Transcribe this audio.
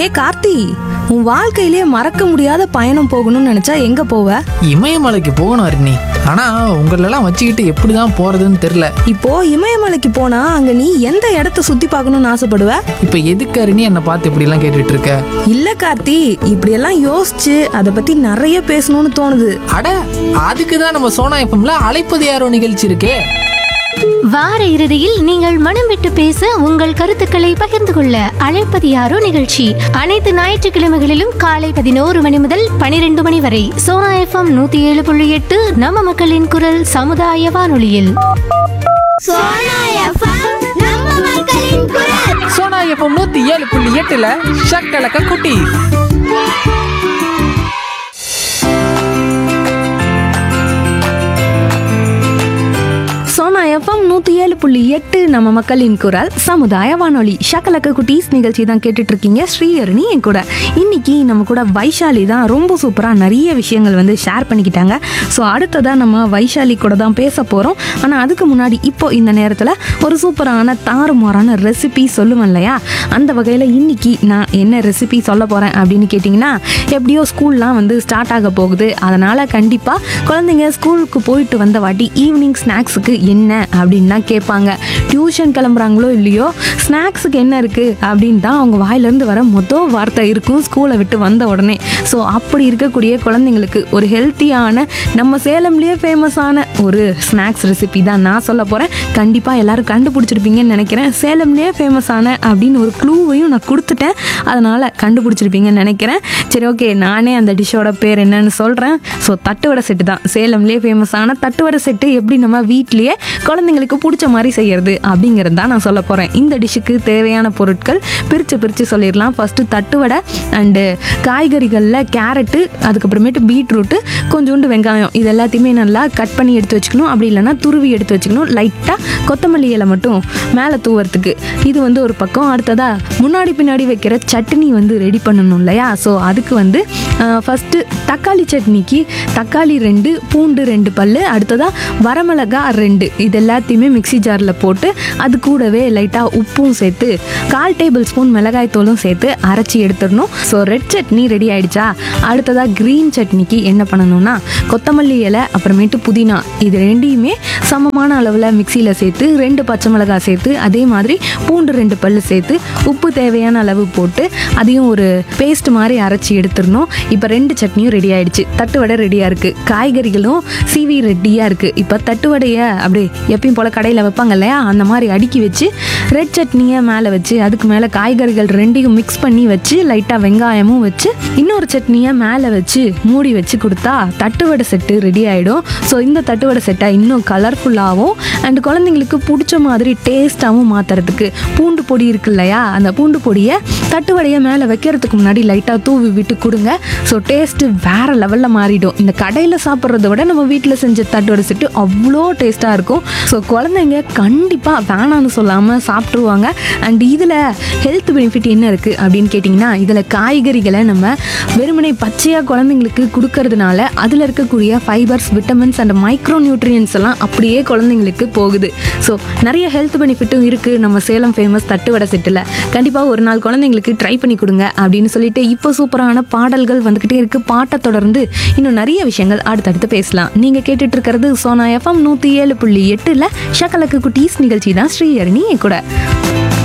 ஹே கார்த்தி உன் வாழ்க்கையிலே மறக்க முடியாத பயணம் போகணும்னு நினைச்சா எங்க போவ இமயமலைக்கு போகணும் அருணி ஆனா உங்களெல்லாம் வச்சுக்கிட்டு எப்படிதான் போறதுன்னு தெரியல இப்போ இமயமலைக்கு போனா அங்க நீ எந்த இடத்த சுத்தி பார்க்கணும்னு ஆசைப்படுவ இப்ப எதுக்கு அருணி என்னை பார்த்து இப்படி எல்லாம் கேட்டுட்டு இருக்க இல்ல கார்த்தி இப்படியெல்லாம் யோசிச்சு அதை பத்தி நிறைய பேசணும்னு தோணுது அட அதுக்கு தான் நம்ம சோனா எஃப்எம்ல அழைப்பது யாரோ நிகழ்ச்சி இருக்கே வார இறுதியில் நீங்கள் மனம் விட்டு பேச உங்கள் கருத்துக்களை பகிர்ந்து கொள்ள அழைப்பது யாரோ நிகழ்ச்சி அனைத்து ஞாயிற்றுக்கிழமைகளிலும் காலை பதினோரு மணி முதல் பனிரெண்டு மணி வரை சோனா எஃப்எம் நூத்தி ஏழு புள்ளி எட்டு நம்ம மக்களின் குரல் சமுதாய வானொலியில் சோனா எஃப்எம் நம்ம மக்களின் குரல் சோனா எஃப்எம் நூத்தி ஏழு புள்ளி எட்டுல ஷக்கலக்க குட்டி சோனா எஃப்எம் நூத்தி ஏழு புள்ளி எட்டு நம்ம மக்களின் குரல் சமுதாய வானொலி ஷக்கலக்க குட்டீஸ் நிகழ்ச்சி தான் கேட்டுட்டு இருக்கீங்க ஸ்ரீஹரணி என் கூட இன்னைக்கு நம்ம கூட வைஷாலி தான் ரொம்ப சூப்பரா நிறைய விஷயங்கள் வந்து ஷேர் பண்ணிக்கிட்டாங்க ஸோ அடுத்ததா நம்ம வைஷாலி கூட தான் பேச போறோம் ஆனா அதுக்கு முன்னாடி இப்போ இந்த நேரத்துல ஒரு சூப்பரான தாறுமாறான ரெசிபி சொல்லுவேன் இல்லையா அந்த வகையில் இன்னைக்கு நான் என்ன ரெசிபி சொல்ல போகிறேன் அப்படின்னு கேட்டிங்கன்னா எப்படியோ ஸ்கூல்லாம் வந்து ஸ்டார்ட் ஆக போகுது அதனால் கண்டிப்பாக குழந்தைங்க ஸ்கூலுக்கு போயிட்டு வந்த வாட்டி ஈவினிங் ஸ்நாக்ஸுக்கு என்ன அப்படின்னு தான் கேட்பாங்க டியூஷன் கிளம்புறாங்களோ இல்லையோ ஸ்நாக்ஸுக்கு என்ன இருக்குது அப்படின்னு தான் அவங்க வாயிலேருந்து வர மொதல் வார்த்தை இருக்கும் ஸ்கூலை விட்டு வந்த உடனே ஸோ அப்படி இருக்கக்கூடிய குழந்தைங்களுக்கு ஒரு ஹெல்த்தியான நம்ம சேலம்லேயே ஃபேமஸான ஒரு ஸ்நாக்ஸ் ரெசிபி தான் நான் சொல்ல போகிறேன் கண்டிப்பாக எல்லாரும் கண்டுபிடிச்சிருப்பீங்கன்னு நினைக்கிறேன் சேலம்லேயே ஃபேமஸான அப்படின்னு ஒரு க்ளூவையும் நான் கொடுத்துட்டேன் அதனால் கண்டுபிடிச்சிருப்பீங்கன்னு நினைக்கிறேன் சரி ஓகே நானே அந்த டிஷ்ஷோட பேர் என்னன்னு சொல்கிறேன் ஸோ தட்டுவடை செட்டு தான் சேலம்லேயே ஃபேமஸான தட்டுவடை செட்டு எப்படி நம்ம வீட்லேயே குழந்தைங்களுக்கு பிடிச்ச மாதிரி செய்யறது அப்படிங்கிறது தான் நான் சொல்ல போகிறேன் இந்த டிஷ்ஷுக்கு தேவையான பொருட்கள் பிரித்து பிரித்து சொல்லிடலாம் ஃபஸ்ட்டு தட்டுவடை அண்டு காய்கறிகளில் கேரட்டு அதுக்கப்புறமேட்டு பீட்ரூட்டு கொஞ்சோண்டு வெங்காயம் இது எல்லாத்தையுமே நல்லா கட் பண்ணி எடுத்து வச்சுக்கணும் அப்படி இல்லைன்னா துருவி எடுத்து வச்சுக்கணும் லைட்டாக கொத்தமல்லி இலை மட்டும் மேலே தூவறதுக்கு இது வந்து ஒரு பக்கம் அடுத்ததா முன்னாடி பின்னாடி வைக்கிற சட்னி வந்து ரெடி பண்ணணும் இல்லையா ஸோ அதுக்கு வந்து ஃபஸ்ட்டு தக்காளி சட்னிக்கு தக்காளி ரெண்டு பூண்டு ரெண்டு பல்லு அடுத்ததாக வரமிளகா ரெண்டு இது எல்லாத்தையுமே மிக்ஸி ஜாரில் போட்டு அது கூடவே லைட்டாக உப்பும் சேர்த்து கால் டேபிள் ஸ்பூன் மிளகாய் தூளும் சேர்த்து அரைச்சி எடுத்துடணும் ஸோ ரெட் சட்னி ரெடி ஆயிடுச்சா அடுத்ததாக க்ரீன் சட்னிக்கு என்ன பண்ணணும்னா கொத்தமல்லி இலை அப்புறமேட்டு புதினா இது ரெண்டையுமே சமமான அளவில் மிக்சியில் சேர்த்து ரெண்டு பச்சை மிளகாய் சேர்த்து அதே மாதிரி பூண்டு ரெண்டு பல்லு சேர்த்து உப்பு தேவையான அளவு போட்டு அதையும் ஒரு பேஸ்ட் மாதிரி அரைச்சி எடுத்துடணும் இப்போ ரெண்டு சட்னியும் ரெடி ஆயிடுச்சு தட்டு வடை ரெடியாக இருக்குது காய்கறிகளும் சீவி ரெடியாக இருக்குது இப்போ தட்டு வடையை அப்படியே எப்பயும் போல் கடையில் வைப்பாங்க இல்லையா அந்த மாதிரி அடுக்கி வச்சு ரெட் சட்னியை மேலே வச்சு அதுக்கு மேலே காய்கறிகள் ரெண்டையும் மிக்ஸ் பண்ணி வச்சு லைட்டாக வெங்காயமும் வச்சு இன்னொரு சட்னியை மேலே வச்சு மூடி வச்சு கொடுத்தா தட்டுவடை செட்டு ரெடி ஆகிடும் ஸோ இந்த தட்டுவடை செட்டை இன்னும் கலர்ஃபுல்லாகவும் அண்ட் குழந்தைங்களுக்கு பிடிச்ச மாதிரி டேஸ்ட்டாகவும் மாற்றுறதுக்கு பூண்டு பொடி இருக்கு இல்லையா அந்த பூண்டு பொடியை தட்டுவடையை மேலே வைக்கிறதுக்கு முன்னாடி லைட்டாக தூவி விட்டு கொடுங்க ஸோ டேஸ்ட்டு வேறு லெவலில் மாறிடும் இந்த கடையில் சாப்பிட்றத விட நம்ம வீட்டில் செஞ்ச தட்டுவடை செட்டு அவ்வளோ டேஸ்ட்டாக இருக்கும் ஸோ குழந்தைங்க கண்டிப்பாக வேணான்னு சொல்லாமல் சாப்பிட்ருவாங்க அண்ட் இதில் ஹெல்த் பெனிஃபிட் என்ன இருக்குது அப்படின்னு கேட்டிங்கன்னா இதில் காய்கறிகளை நம்ம வெறுமனே பச்சையாக குழந்தைங்களுக்கு கொடுக்கறதுனால அதில் இருக்கக்கூடிய fibres vitamins and micronutrients எல்லாம் அப்படியே குழந்தைங்களுக்கு போகுது ஸோ நிறைய ஹெல்த் பெனிஃபிட்டும் இருக்குது நம்ம சேலம் ஃபேமஸ் தட்டுவடை செட்டில் கண்டிப்பாக ஒரு நாள் குழந்தைங்களுக்கு ட்ரை பண்ணி கொடுங்க அப்படின்னு சொல்லிட்டு இப்போ சூப்பரான பாடல்கள் வந்துக்கிட்டே இருக்குது பாட்டை தொடர்ந்து இன்னும் நிறைய விஷயங்கள் அடுத்தடுத்து பேசலாம் நீங்கள் கேட்டுட்டு இருக்கிறது சோனா எஃப்எம் நூற்றி ஏழு புள்ளி எட்டில் ஷக்கலக்கு குட்டீஸ் நிகழ்ச்சி தான் ஸ்ரீஹரணி என் கூட